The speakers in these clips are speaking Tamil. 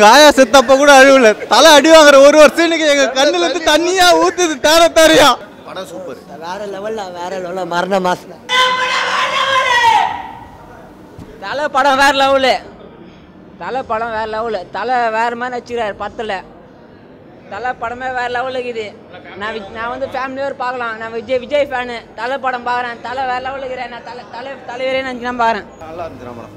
எங்க ஆயா செத்தப்ப கூட அழுவல தலை அடி வாங்குற ஒரு ஒரு சீனுக்கு எங்க கண்ணுல இருந்து தண்ணியா ஊத்துது தேர தேரையா படம் சூப்பர் வேற லெவல்ல வேற லெவல்ல மரண மாசம் தலை படம் வேற லெவலு தலை படம் வேற லெவலு தலை வேற மாதிரி நடிச்சுக்கிறாரு பத்தில் தலை படமே வேற லெவலில் இருக்குது நான் வி- நான் வந்து ஃபேமிலியோடு பார்க்கலாம் நான் விஜய் விஜய் ஃபேனு தலை படம் பார்க்குறேன் தலை வேற லெவலில் இருக்கிறேன் நான் தலை தலை தலைவரே நினச்சி நான் பார்க்குறேன் நல்லா இருந்துச்சு படம்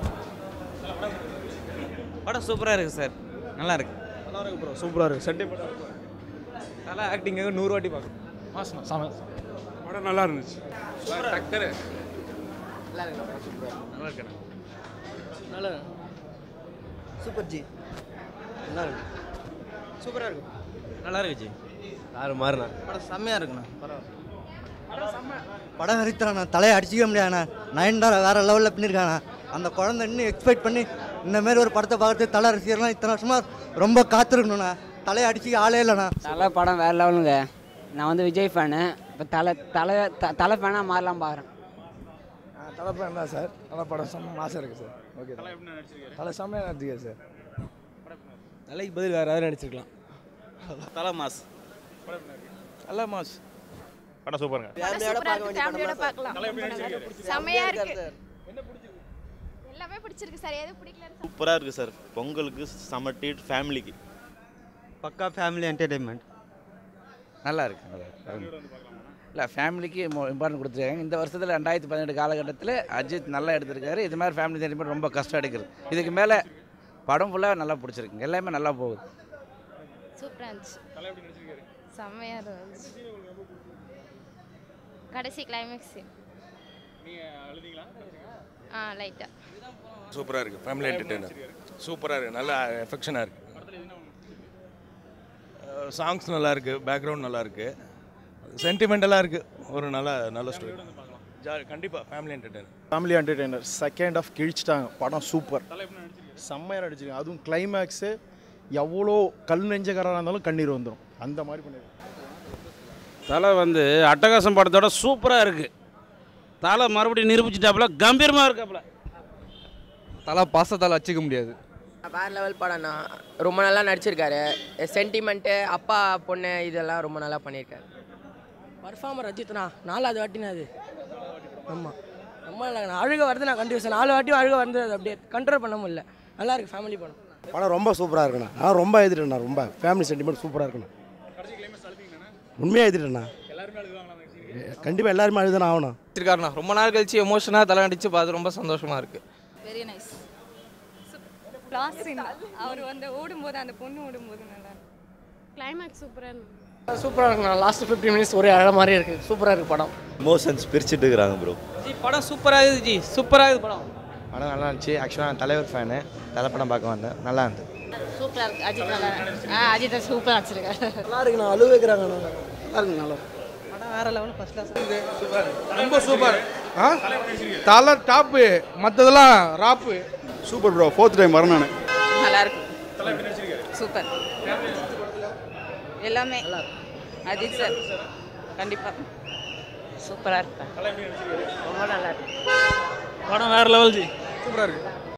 படம் சூப்பராக இருக்குது சார் நல்லா இருக்கு நல்லா இருக்கு ப்ரோ சூப்பரா இருக்கு சென்டிமெண்ட் நல்லா ஆக்டிங்காக நூறு வாட்டி பார்க்கணும் மாசம் சாம படம் நல்லா இருந்துச்சு சூப்பர் ஜி நல்லா இருக்கு சூப்பரா இருக்கு நல்லா இருக்கு ஜி யாரு மாறினா படம் செம்மையா இருக்குண்ணா படம் ஹரித்ராண்ணா தலையை அடிச்சிக்க முடியாதுண்ணா நயன்தாரா வேற லெவலில் பண்ணியிருக்காண்ணா அந்த குழந்தை இன்னும் எக்ஸ்பெக்ட் பண்ணி இந்த மாதிரி ஒரு படத்தை பார்த்து தலை ரசிகர்லாம் இத்தனை வருஷமா ரொம்ப காத்திருக்கணுண்ணா தலையை அடிச்சிக்க ஆளே இல்லைண்ணா தலை படம் வேற லெவலுங்க நான் வந்து விஜய் ஃபேனு இப்போ தலை தலை த- தலை ஃபேனாக மாறலாம் பார்க்குறேன் தலை படம் தான் சார் தலை படம் செம்ம மாசம் இருக்குது சார் ஓகே தலை செம்மையாக நடிச்சிருக்காரு சார் தலைக்கு பதில் வேறு யாரும் நடிச்சிருக்கலாம் தலை மாஸ் நல்ல மாஸ் படம் சூப்பருங்க ஃபேமிலியோட பார்க்கலாம் செமையா இருக்கு எல்லாமே பிடிச்சிருக்கு சார் எது பிடிக்கலன்னு சூப்பராக இருக்குது சார் பொங்கலுக்கு செம ட்ரீட் ஃபேமிலிக்கு பக்கா ஃபேமிலி என்டர்டைன்மெண்ட் நல்லா இருக்கு நல்லா இருக்கு இல்லை ஃபேமிலிக்கு இம்பார்ட்டன்ட் கொடுத்துருக்காங்க இந்த வருஷத்தில் ரெண்டாயிரத்தி பதினெட்டு காலகட்டத்தில் அஜித் நல்லா எடுத்திருக்காரு இது மாதிரி ஃபேமிலி சென்டிமெண்ட் ரொம்ப கஷ்டம் எடுக்குது இதுக்கு மேலே படம் ஃபுல்லாக நல்லா பிடிச்சிருக்குங்க எல்லாமே நல்லா போகுது சூப்பரா இருந்துச்சு செம்மையா இருந்துச்சு கடைசி கிளைமேக்ஸ் ஆ லைட்டா சூப்பராக இருக்குது ஃபேமிலி என்டர்டெய்னர் சூப்பராக இருக்குது நல்லா எஃபெக்ஷனாக இருக்குது சாங்ஸ் நல்லா இருக்கு பேக்ரவுண்ட் நல்லா இருக்கு சென்டிமெண்டலாக இருக்குது ஒரு நல்ல நல்ல ஸ்டோரி ஜாலி கண்டிப்பாக family entertainer family entertainer second half கிழிச்சிட்டாங்க படம் சூப்பர் செம்மையாக நடிச்சிருக்காங்க அதுவும் கிளைமேக்ஸு எவ்வளோ கல் நெஞ்சக்காரராக இருந்தாலும் கண்ணீர் வந்துடும் அந்த மாதிரி பண்ணிருக்காங்க தலை வந்து அட்டகாசம் படத்தோட சூப்பராக இருக்குது தலை மறுபடியும் நிரூபிச்சிட்டாப்புல கம்பீரமாக இருக்காப்புல தலை பாசத்தால் வச்சுக்க முடியாது வேற லெவல் படம்னா ரொம்ப நல்லா நடிச்சிருக்காரு சென்டிமெண்ட்டு அப்பா பொண்ணு இதெல்லாம் ரொம்ப நல்லா பண்ணியிருக்காரு பர்ஃபார்மர் அஜித்ண்ணா நாலாவது வாட்டினா அது ஆமாம் ரொம்ப நல்லா அழுக வருது நான் கண்டிப்பாக நாலு வாட்டியும் அழுக வருது அது அப்படியே கண்ட்ரோல் பண்ண முடியல நல்லா இருக்கு ஃபேமிலி படம் படம் ரொம்ப சூப்பராக இருக்குண்ணா நான் ரொம்ப எழுதிட்டேண்ணா ரொம்ப ஃபேமிலி சென்டிமெண்ட் சூப்பராக இருக்குண்ணா உண்மையாக எழுதிட்டேண்ணா கண்டிப்பாக எல்லாருமே அழுதானே ஆகணும் வச்சிருக்காருண்ணா ரொம்ப நாள் கழிச்சு எமோஷனாக தலை நடிச்சு பார்த்து ரொம்ப சந்தோஷமாக இருக்குது வெரி நைஸ் லாஸ்ட் சீன் அவர் வந்து ஓடும்போது அந்த பொண்ணு ஓடும்போது நல்லா கிளைமேக்ஸ் சூப்பரா இருந்துச்சு சூப்பராக இருக்குண்ணா லாஸ்ட் ஃபிஃப்டி மினிட்ஸ் ஒரே அழ மாதிரி இருக்குது சூப்பராக இருக்குது படம் எமோஷன்ஸ் பிரிச்சுட்டு இருக்கிறாங்க ப்ரோ ஜி படம் சூப்பராக இருக்குது ஜி சூப்பராக இருக்குது படம் படம் நல்லா இருந்துச்சு ஆக்சுவலாக நான் தலைவர் ஃபேனு தலை படம் பார்க்க வந்தேன் நல்லா இருந்தது சூப்பரா இருக்கு அஜித் நல்லா ஆ அஜித் சூப்பரா வச்சிருக்காரு நல்லா இருக்குண்ணா அழுவ வைக்கிறாங்க நல்லா இருக்கு நல்லா படம் வேற லெவல் ஃபர்ஸ்ட் கிளாஸ் ரொம்ப சூப்பர் ஆ தலை டாப்பு மற்றதெல்லாம் ராப்பு சூப்பர் ப்ரோ ஃபோர்த் டைம் வரேன் நான் நல்லா இருக்கு சூப்பர் எல்லாமே அஜித் சார் கண்டிப்பா சூப்பரா இருக்கு ரொம்ப நல்லா இருக்கு படம் வேறு லெவல் ஜி சூப்பராக இருக்கு